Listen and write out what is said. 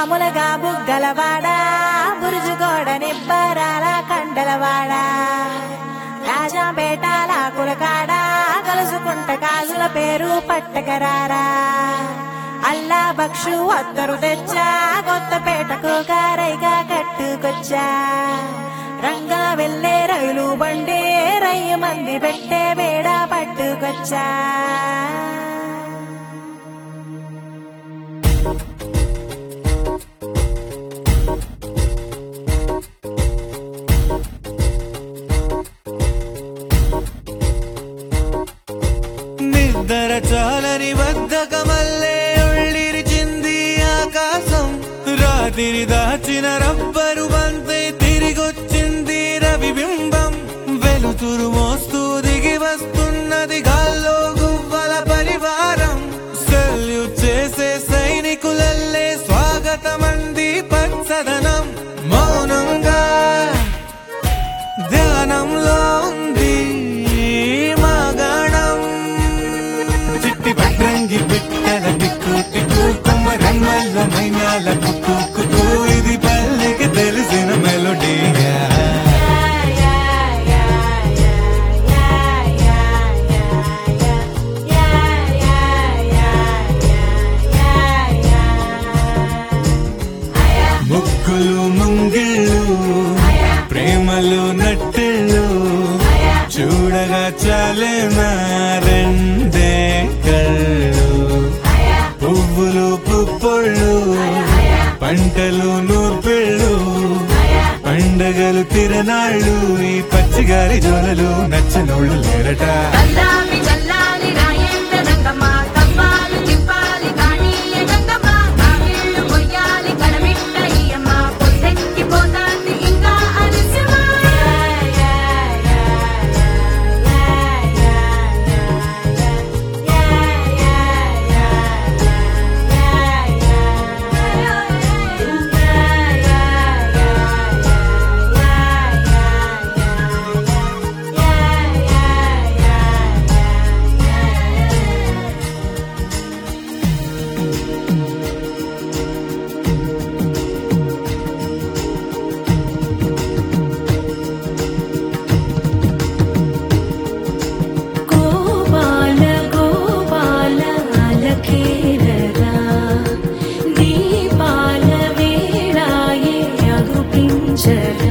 మామూలుగా బుగ్గలవాడా బురుజుగోడ నిబ్బరాల కండలవాడా రాజాపేటాల కులకాడ కలుసుకుంట కాజుల పేరు పట్టకరారా అల్లా బక్షు అద్దరు తెచ్చా కొత్తపేటకు కారైగా కట్టుకొచ్చా రంగా వెళ్ళే రైలు బండి రయ్య మంది పెట్టే బేడ పట్టుకొచ్చా నిద్ర చాలని బద్ధకమల్లే ఉళ్ళిరిచింది ఆకాశం రాత్రి దాచిన రబ్బరు బంతై తిరిగొచ్చింది రవిబింబం వెలుతురు మోస్తూ దిగి వస్తున్నది గాల్లో గువ్వల పరివారం సెల్యూట్ చేసే సైనికులల్లే స్వాగతమంది పచ్చదనం మౌనంగా ధ్యానంలో ఉంది మాగణం చిట్టి పట్రంగి బిట్టల దిక్కు దిక్కు కుమ్మరమ్మల్ల మైనాల కుక్కు కుక్కు ఇది పల్లెకి తెలిసిన మెలోడీగా ముక్కులు ముంగిళ్ళు ప్రేమలు నట్టిళ్ళు చూడగా చాలే రెండే కళ్ళు పువ్వులు పుప్పొళ్ళు పంటలు నూర్పిళ్ళు పండగలు తిరనాళ్ళు ఈ పచ్చిగారి జోలలు నచ్చనోళ్ళు లేరట కల్లాపి చల్లాలి రాయేంద్ర రంగమ్మ కవ్వాలి తిప్పాలి కానీయ గంగమ్మ కావిళ్ళు కొయ్యాలి కడమిట్ట ఈయమ్మ పొద్దెక్కి పోతాంది ఇంకా అలసిమా గోపాల గోపాల అలకేరరా దీపాల వేళాయే అగుపించరా